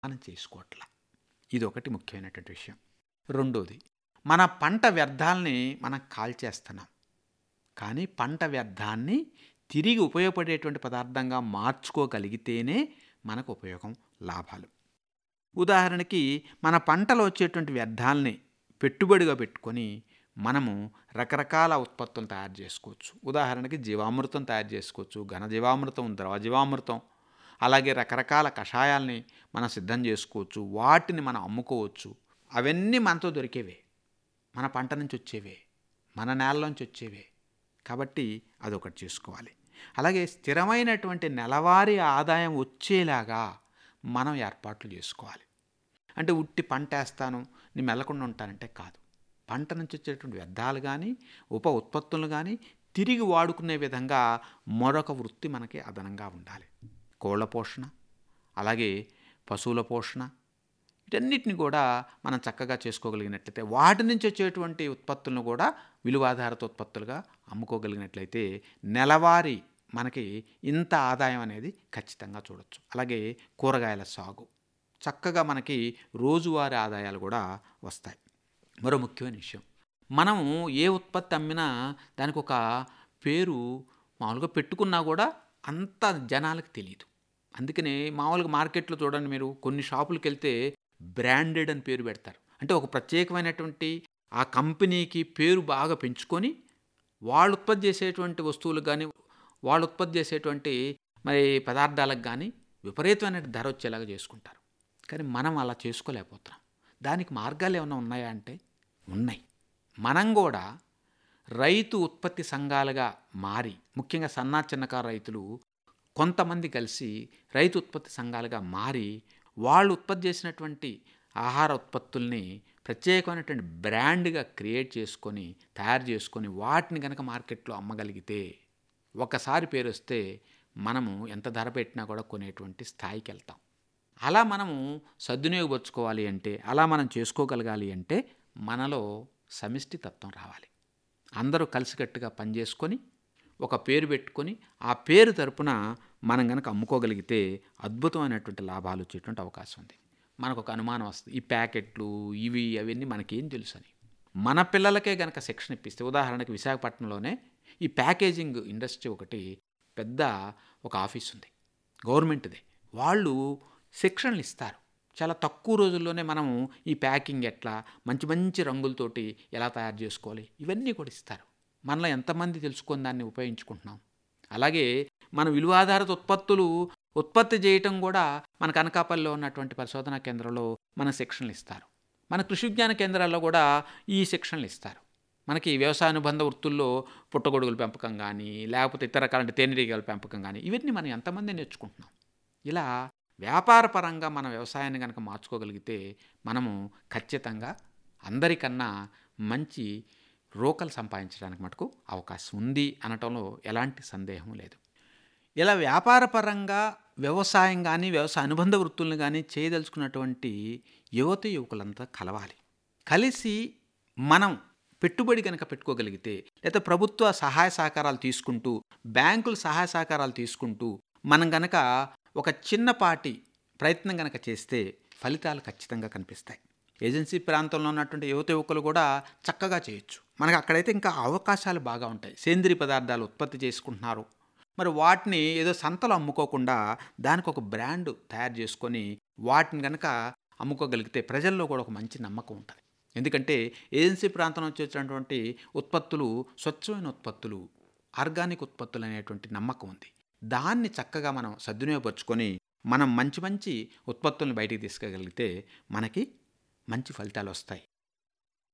మనం చేసుకోవట్లా ఇది ఒకటి ముఖ్యమైనటువంటి విషయం రెండోది మన పంట వ్యర్థాలని మనం కాల్చేస్తున్నాం కానీ పంట వ్యర్థాన్ని తిరిగి ఉపయోగపడేటువంటి పదార్థంగా మార్చుకోగలిగితేనే మనకు ఉపయోగం లాభాలు ఉదాహరణకి మన పంటలో వచ్చేటువంటి వ్యర్థాలని పెట్టుబడిగా పెట్టుకొని మనము రకరకాల ఉత్పత్తులు తయారు చేసుకోవచ్చు ఉదాహరణకి జీవామృతం తయారు చేసుకోవచ్చు ఘన జీవామృతం ద్రవ జీవామృతం అలాగే రకరకాల కషాయాల్ని మనం సిద్ధం చేసుకోవచ్చు వాటిని మనం అమ్ముకోవచ్చు అవన్నీ మనతో దొరికేవే మన పంట నుంచి వచ్చేవే మన నేలలోంచి వచ్చేవే కాబట్టి అదొకటి చేసుకోవాలి అలాగే స్థిరమైనటువంటి నెలవారీ ఆదాయం వచ్చేలాగా మనం ఏర్పాట్లు చేసుకోవాలి అంటే ఉట్టి పంట వేస్తాను నేను మెల్లకుండా ఉంటానంటే కాదు పంట నుంచి వచ్చేటువంటి వ్యర్థాలు కానీ ఉప ఉత్పత్తులు కానీ తిరిగి వాడుకునే విధంగా మరొక వృత్తి మనకి అదనంగా ఉండాలి కోళ్ళ పోషణ అలాగే పశువుల పోషణ వీటన్నిటిని కూడా మనం చక్కగా చేసుకోగలిగినట్లయితే వాటి నుంచి వచ్చేటువంటి ఉత్పత్తులను కూడా విలువాధారిత ఉత్పత్తులుగా అమ్ముకోగలిగినట్లయితే నెలవారీ మనకి ఇంత ఆదాయం అనేది ఖచ్చితంగా చూడొచ్చు అలాగే కూరగాయల సాగు చక్కగా మనకి రోజువారీ ఆదాయాలు కూడా వస్తాయి మరో ముఖ్యమైన విషయం మనము ఏ ఉత్పత్తి అమ్మినా దానికి ఒక పేరు మామూలుగా పెట్టుకున్నా కూడా అంత జనాలకు తెలియదు అందుకనే మామూలుగా మార్కెట్లో చూడండి మీరు కొన్ని షాపులకు వెళ్తే బ్రాండెడ్ అని పేరు పెడతారు అంటే ఒక ప్రత్యేకమైనటువంటి ఆ కంపెనీకి పేరు బాగా పెంచుకొని వాళ్ళు ఉత్పత్తి చేసేటువంటి వస్తువులకు కానీ వాళ్ళు ఉత్పత్తి చేసేటువంటి మరి పదార్థాలకు కానీ విపరీతమైన ధర వచ్చేలాగా చేసుకుంటారు కానీ మనం అలా చేసుకోలేకపోతున్నాం దానికి మార్గాలు ఏమైనా ఉన్నాయా అంటే ఉన్నాయి మనం కూడా రైతు ఉత్పత్తి సంఘాలుగా మారి ముఖ్యంగా సన్నా చిన్నకారు రైతులు కొంతమంది కలిసి రైతు ఉత్పత్తి సంఘాలుగా మారి వాళ్ళు ఉత్పత్తి చేసినటువంటి ఆహార ఉత్పత్తుల్ని ప్రత్యేకమైనటువంటి బ్రాండ్గా క్రియేట్ చేసుకొని తయారు చేసుకొని వాటిని కనుక మార్కెట్లో అమ్మగలిగితే ఒకసారి పేరు వస్తే మనము ఎంత ధర పెట్టినా కూడా కొనేటువంటి స్థాయికి వెళ్తాం అలా మనము సద్వినియోగపరుచుకోవాలి అంటే అలా మనం చేసుకోగలగాలి అంటే మనలో సమిష్టి తత్వం రావాలి అందరూ కలిసికట్టుగా పనిచేసుకొని ఒక పేరు పెట్టుకొని ఆ పేరు తరపున మనం కనుక అమ్ముకోగలిగితే అద్భుతమైనటువంటి లాభాలు వచ్చేటువంటి అవకాశం ఉంది మనకు ఒక అనుమానం వస్తుంది ఈ ప్యాకెట్లు ఇవి అవన్నీ మనకేం తెలుసు అని మన పిల్లలకే కనుక శిక్షణ ఇప్పిస్తే ఉదాహరణకి విశాఖపట్నంలోనే ఈ ప్యాకేజింగ్ ఇండస్ట్రీ ఒకటి పెద్ద ఒక ఆఫీస్ ఉంది గవర్నమెంట్దే వాళ్ళు శిక్షణలు ఇస్తారు చాలా తక్కువ రోజుల్లోనే మనము ఈ ప్యాకింగ్ ఎట్లా మంచి మంచి రంగులతోటి ఎలా తయారు చేసుకోవాలి ఇవన్నీ కూడా ఇస్తారు మనలో ఎంతమంది తెలుసుకొని దాన్ని ఉపయోగించుకుంటున్నాం అలాగే మన విలువాధారిత ఉత్పత్తులు ఉత్పత్తి చేయటం కూడా మన కనకాపల్లిలో ఉన్నటువంటి పరిశోధనా కేంద్రంలో మన శిక్షణలు ఇస్తారు మన కృషి విజ్ఞాన కేంద్రాల్లో కూడా ఈ శిక్షణలు ఇస్తారు మనకి వ్యవసాయ అనుబంధ వృత్తుల్లో పుట్టగొడుగుల పెంపకం కానీ లేకపోతే ఇతర రకాలంటే తేనెటీగల పెంపకం కానీ ఇవన్నీ మనం ఎంతమంది నేర్చుకుంటున్నాం ఇలా వ్యాపారపరంగా మన వ్యవసాయాన్ని కనుక మార్చుకోగలిగితే మనము ఖచ్చితంగా అందరికన్నా మంచి రోకలు సంపాదించడానికి మటుకు అవకాశం ఉంది అనటంలో ఎలాంటి సందేహం లేదు ఇలా వ్యాపారపరంగా వ్యవసాయం కానీ వ్యవసాయ అనుబంధ వృత్తులను కానీ చేయదలుచుకున్నటువంటి యువత యువకులంతా కలవాలి కలిసి మనం పెట్టుబడి కనుక పెట్టుకోగలిగితే లేదా ప్రభుత్వ సహాయ సహకారాలు తీసుకుంటూ బ్యాంకుల సహాయ సహకారాలు తీసుకుంటూ మనం గనక ఒక చిన్నపాటి ప్రయత్నం కనుక చేస్తే ఫలితాలు ఖచ్చితంగా కనిపిస్తాయి ఏజెన్సీ ప్రాంతంలో ఉన్నటువంటి యువత యువకులు కూడా చక్కగా చేయొచ్చు మనకు అక్కడైతే ఇంకా అవకాశాలు బాగా ఉంటాయి సేంద్రియ పదార్థాలు ఉత్పత్తి చేసుకుంటున్నారు మరి వాటిని ఏదో సంతలో అమ్ముకోకుండా దానికి ఒక బ్రాండ్ తయారు చేసుకొని వాటిని కనుక అమ్ముకోగలిగితే ప్రజల్లో కూడా ఒక మంచి నమ్మకం ఉంటుంది ఎందుకంటే ఏజెన్సీ ప్రాంతం నుంచి వచ్చినటువంటి ఉత్పత్తులు స్వచ్ఛమైన ఉత్పత్తులు ఆర్గానిక్ ఉత్పత్తులు అనేటువంటి నమ్మకం ఉంది దాన్ని చక్కగా మనం సద్వినియోగపరుచుకొని మనం మంచి మంచి ఉత్పత్తులను బయటికి తీసుకెళ్ళగలిగితే మనకి మంచి ఫలితాలు వస్తాయి